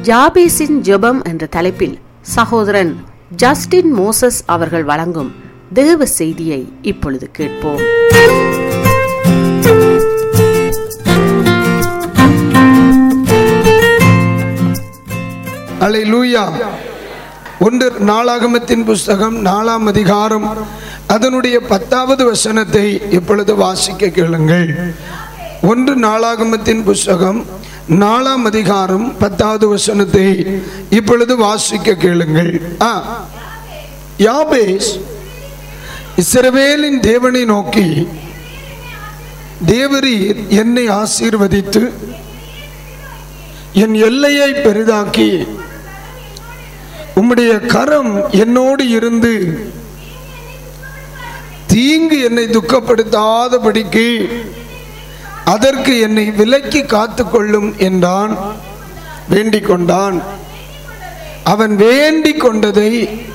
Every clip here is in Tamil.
ஜாபேசின் ஜெபம் என்ற தலைப்பில் சகோதரன் ஜஸ்டின் மோசஸ் அவர்கள் வழங்கும் தேவ செய்தியை இப்பொழுது கேட்போம் அல்லேலூயா ஒன்று நாளாகமத்தின் புஸ்தகம் நாலாம் அதிகாரம் அதனுடைய பத்தாவது வசனத்தை இப்பொழுது வாசிக்க கேளுங்கள் ஒன்று நாளாகமத்தின் புஸ்தகம் நாலாம் அதிகாரம் பத்தாவது வசனத்தை இப்பொழுது வாசிக்க கேளுங்கள் ஆ யாபேஸ் இஸ்ரவேலின் தேவனை நோக்கி தேவரீர் என்னை ஆசீர்வதித்து என் எல்லையை பெரிதாக்கி உம்முடைய கரம் என்னோடு இருந்து தீங்கு என்னை துக்கப்படுத்தாதபடிக்கு அதற்கு என்னை விலக்கி காத்துக்கொள்ளும் என்றான் வேண்டிக் கொண்டான் அவன் வேண்டிக் கொண்டதை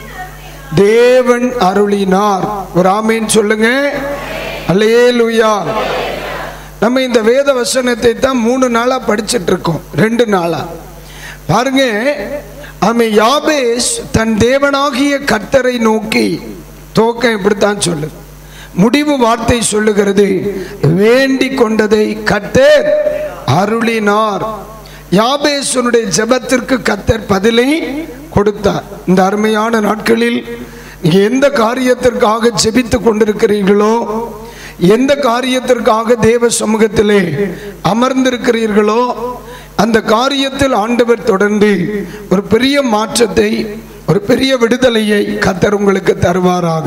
தேவன் அருளினார் ஒரு ஆமீன் சொல்லுங்க அல்லேலூயா நம்ம இந்த வேத வசனத்தை தான் மூணு நாளா படிச்சிட்டு இருக்கோம் ரெண்டு நாளா பாருங்க ஆமை யாபேஸ் தன் தேவனாகிய கர்த்தரை நோக்கி துவக்கம் இப்படித்தான் சொல்லு முடிவு வார்த்தை சொல்லுகிறது வேண்டிக் கொண்டதை கர்த்தர் அருளினார் யாபேசனுடைய ஜெபத்திற்கு கர்த்தர் பதிலை கொடுத்தார் இந்த அருமையான நாட்களில் நீங்க எந்த காரியத்திற்காக ஜெபித்து கொண்டிருக்கிறீர்களோ எந்த காரியத்திற்காக தேவ சமூகத்திலே அமர்ந்திருக்கிறீர்களோ அந்த காரியத்தில் ஆண்டவர் தொடர்ந்து ஒரு பெரிய மாற்றத்தை ஒரு பெரிய விடுதலையை கத்தர் உங்களுக்கு தருவாராக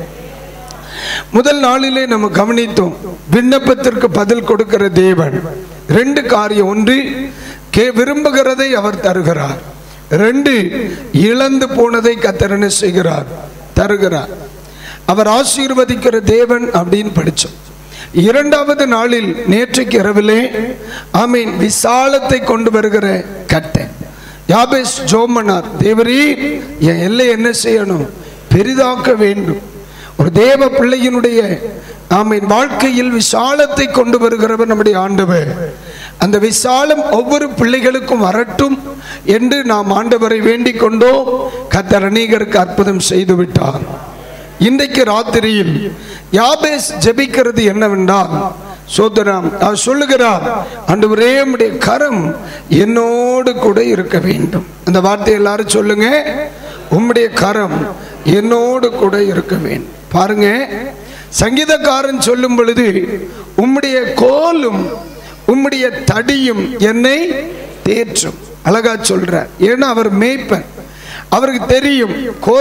முதல் நாளிலே நம்ம கவனித்தோம் விண்ணப்பத்திற்கு பதில் கொடுக்கிற தேவன் ரெண்டு காரியம் ஒன்று கே விரும்புகிறதை அவர் தருகிறார் ரெண்டு இழந்து போனதை கத்தர் என்ன செய்கிறார் தருகிறார் அவர் ஆசீர்வதிக்கிற தேவன் அப்படின்னு படிச்சோம் இரண்டாவது நாளில் நேற்றைக்கு இரவிலே ஆமீன் விசாலத்தை கொண்டு வருகிற கட்டை யாபேஸ் ஜோமனார் தேவரீ என் எல்லை என்ன செய்யணும் பெரிதாக்க வேண்டும் ஒரு தேவ பிள்ளையினுடைய ஆமீன் வாழ்க்கையில் விசாலத்தை கொண்டு வருகிறவர் நம்முடைய ஆண்டவர் அந்த விசாலம் ஒவ்வொரு பிள்ளைகளுக்கும் வரட்டும் என்று நாம் ஆண்டவரை வேண்டிக் கொண்டோ கத்தர் அநேகருக்கு அற்புதம் செய்து விட்டார் இன்றைக்கு ராத்திரியில் யாபேஸ் ஜெபிக்கிறது என்னவென்றால் சோதராம் அவர் சொல்லுகிறார் ஆண்டவரே உம்முடைய கரம் என்னோடு கூட இருக்க வேண்டும் அந்த வார்த்தை எல்லாரும் சொல்லுங்க உம்முடைய கரம் என்னோடு கூட இருக்க வேண்டும் பாருங்க சங்கீதக்காரன் சொல்லும் பொழுது உம்முடைய கோலும் உம்முடைய தடியும் என்னை தேற்றும் அழகா சொல்றார் ஏன்னா அவர் மேய்ப்பன் அவருக்கு தெரியும் கோ